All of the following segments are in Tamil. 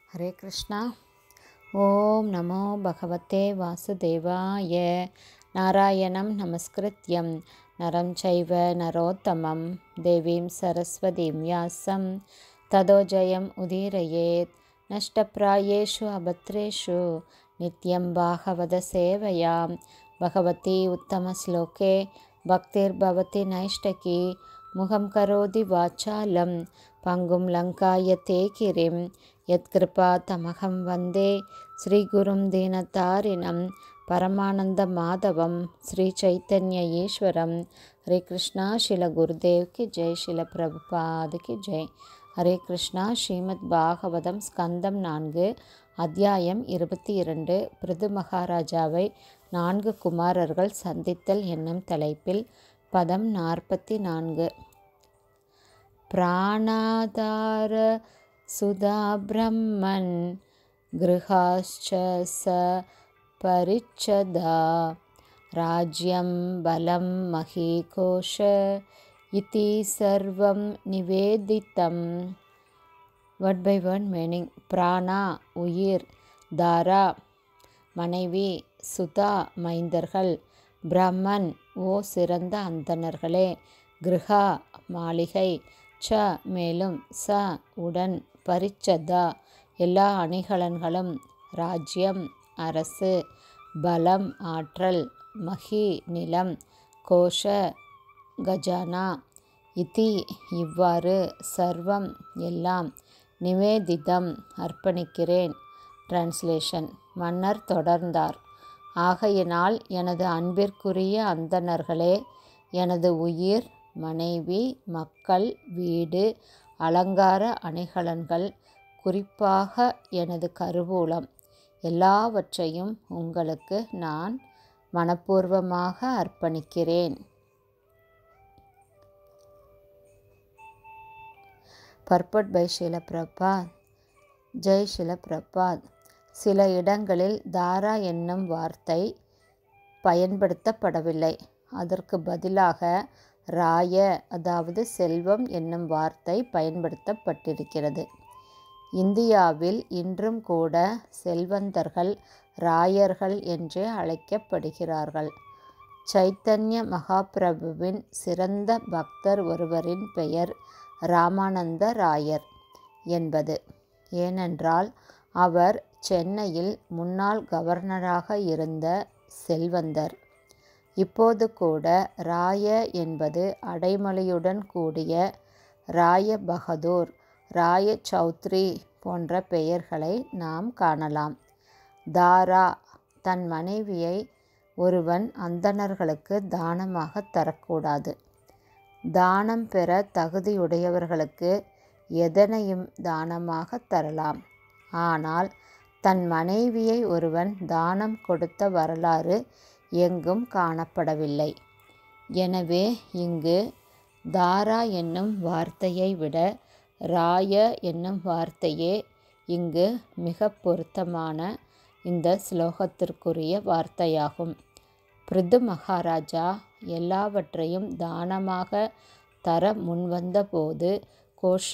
हरे कृष्णा ॐ नमो भगवते वासुदेवाय नारायणं नमस्कृत्यं नरं चैव नरोत्तमं देवीं सरस्वतीं व्यासं ततो जयम् उदीरयेत् नष्टप्रायेषु अभद्रेषु नित्यं भागवतसेवयां भगवती उत्तमश्लोके भक्तिर्भवति नैष्टकी मुखं करोति वाचालं पङ्गुं लङ्कायते गिरिं यत्कृपातमहं वन्दे श्रीगुरुं दीनतारिणं परमानन्दमाधवं श्रीचैतन्य ईश्वरं हरे कृष्णा शिल गुरुदेव की जय शिल பிரபுபாத் की ஜெய் ஹரே கிருஷ்ணா ஸ்ரீமத் பாகவதம் ஸ்கந்தம் நான்கு அத்தியாயம் இருபத்தி இரண்டு பிருது மகாராஜாவை நான்கு குமாரர்கள் சந்தித்தல் என்னும் தலைப்பில் பதம் நாற்பத்தி நான்கு பிராணாதார சுதா பிரம்மன் கிருஹாச்ச ச பரிச்சதா ராஜ்யம் பலம் மகீகோஷ இதி சர்வம் நிவேதித்தம் வேர்ட் பை வேர்ட் மீனிங் பிராணா உயிர் தாரா மனைவி சுதா மைந்தர்கள் பிரம்மன் ஓ சிறந்த அந்தணர்களே கிருஹா மாளிகை ச மேலும் ச உடன் பரிச்சதா எல்லா அணிகலன்களும் ராஜ்யம் அரசு பலம் ஆற்றல் மகி நிலம் கோஷ கஜானா இதி இவ்வாறு சர்வம் எல்லாம் நிவேதிதம் அர்ப்பணிக்கிறேன் டிரான்ஸ்லேஷன் மன்னர் தொடர்ந்தார் ஆகையினால் எனது அன்பிற்குரிய அந்தணர்களே எனது உயிர் மனைவி மக்கள் வீடு அலங்கார அணிகலன்கள் குறிப்பாக எனது கருவூலம் எல்லாவற்றையும் உங்களுக்கு நான் மனப்பூர்வமாக அர்ப்பணிக்கிறேன் பர்பட் பை ஷிலபிரபாத் ஜெய் ஷிலபிரபாத் சில இடங்களில் தாரா என்னும் வார்த்தை பயன்படுத்தப்படவில்லை அதற்கு பதிலாக ராய அதாவது செல்வம் என்னும் வார்த்தை பயன்படுத்தப்பட்டிருக்கிறது இந்தியாவில் இன்றும் கூட செல்வந்தர்கள் ராயர்கள் என்றே அழைக்கப்படுகிறார்கள் சைத்தன்ய மகாபிரபுவின் சிறந்த பக்தர் ஒருவரின் பெயர் ராமானந்த ராயர் என்பது ஏனென்றால் அவர் சென்னையில் முன்னாள் கவர்னராக இருந்த செல்வந்தர் இப்போது கூட ராய என்பது அடைமொழியுடன் கூடிய ராய பகதூர் ராய சௌத்ரி போன்ற பெயர்களை நாம் காணலாம் தாரா தன் மனைவியை ஒருவன் அந்தணர்களுக்கு தானமாக தரக்கூடாது தானம் பெற தகுதியுடையவர்களுக்கு எதனையும் தானமாக தரலாம் ஆனால் தன் மனைவியை ஒருவன் தானம் கொடுத்த வரலாறு எங்கும் காணப்படவில்லை எனவே இங்கு தாரா என்னும் வார்த்தையை விட ராய என்னும் வார்த்தையே இங்கு மிக பொருத்தமான இந்த ஸ்லோகத்திற்குரிய வார்த்தையாகும் பிருது மகாராஜா எல்லாவற்றையும் தானமாக தர முன்வந்தபோது கோஷ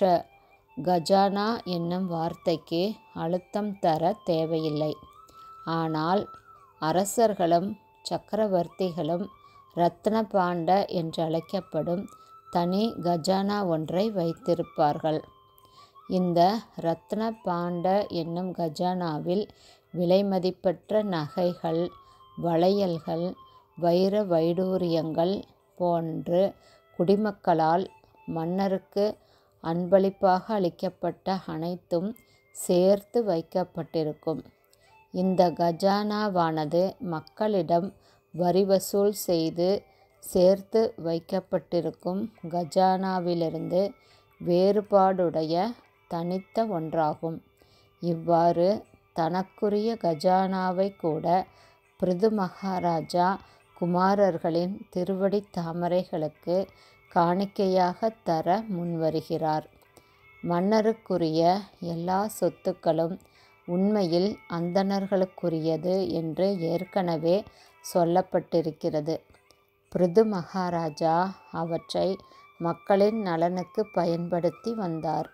கஜானா என்னும் வார்த்தைக்கு அழுத்தம் தர தேவையில்லை ஆனால் அரசர்களும் சக்கரவர்த்திகளும் ரத்ன பாண்ட என்று அழைக்கப்படும் தனி கஜானா ஒன்றை வைத்திருப்பார்கள் இந்த ரத்ன பாண்ட என்னும் கஜானாவில் விலைமதிப்பற்ற நகைகள் வளையல்கள் வைர வைடூரியங்கள் போன்று குடிமக்களால் மன்னருக்கு அன்பளிப்பாக அளிக்கப்பட்ட அனைத்தும் சேர்த்து வைக்கப்பட்டிருக்கும் இந்த கஜானாவானது மக்களிடம் வரி வசூல் செய்து சேர்த்து வைக்கப்பட்டிருக்கும் கஜானாவிலிருந்து வேறுபாடுடைய தனித்த ஒன்றாகும் இவ்வாறு தனக்குரிய கஜானாவை கூட பிருது மகாராஜா குமாரர்களின் திருவடி தாமரைகளுக்கு காணிக்கையாக தர முன்வருகிறார் மன்னருக்குரிய எல்லா சொத்துக்களும் உண்மையில் அந்தணர்களுக்குரியது என்று ஏற்கனவே சொல்லப்பட்டிருக்கிறது பிருது மகாராஜா அவற்றை மக்களின் நலனுக்கு பயன்படுத்தி வந்தார்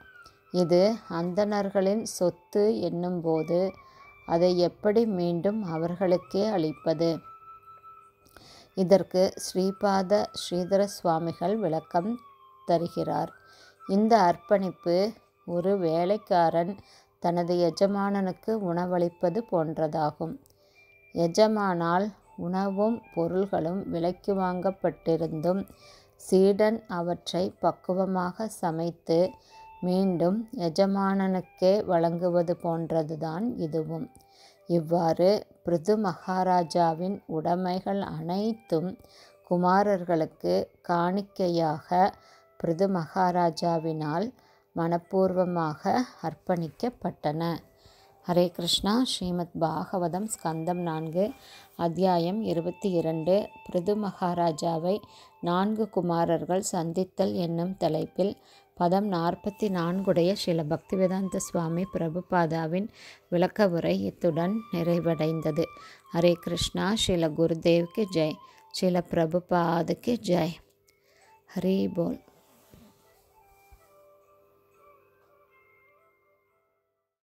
இது அந்தணர்களின் சொத்து என்னும்போது அதை எப்படி மீண்டும் அவர்களுக்கே அளிப்பது இதற்கு ஸ்ரீபாத ஸ்ரீதர சுவாமிகள் விளக்கம் தருகிறார் இந்த அர்ப்பணிப்பு ஒரு வேலைக்காரன் தனது எஜமானனுக்கு உணவளிப்பது போன்றதாகும் எஜமானால் உணவும் பொருள்களும் விலைக்கு வாங்கப்பட்டிருந்தும் சீடன் அவற்றை பக்குவமாக சமைத்து மீண்டும் எஜமானனுக்கே வழங்குவது போன்றதுதான் இதுவும் இவ்வாறு பிருது மகாராஜாவின் உடைமைகள் அனைத்தும் குமாரர்களுக்கு காணிக்கையாக பிருது மகாராஜாவினால் மனப்பூர்வமாக அர்ப்பணிக்கப்பட்டன ஹரே கிருஷ்ணா ஸ்ரீமத் பாகவதம் ஸ்கந்தம் நான்கு அத்தியாயம் இருபத்தி இரண்டு பிருது மகாராஜாவை நான்கு குமாரர்கள் சந்தித்தல் என்னும் தலைப்பில் பதம் நாற்பத்தி நான்குடைய ஸ்ரீல பக்திவேதாந்த சுவாமி பிரபுபாதாவின் விளக்க உரை இத்துடன் நிறைவடைந்தது ஹரே கிருஷ்ணா ஸ்ரீல குருதேவ்க்கு ஜெய் ஸ்ரீல பிரபுபாதுக்கு ஜெய் ஹரி போல்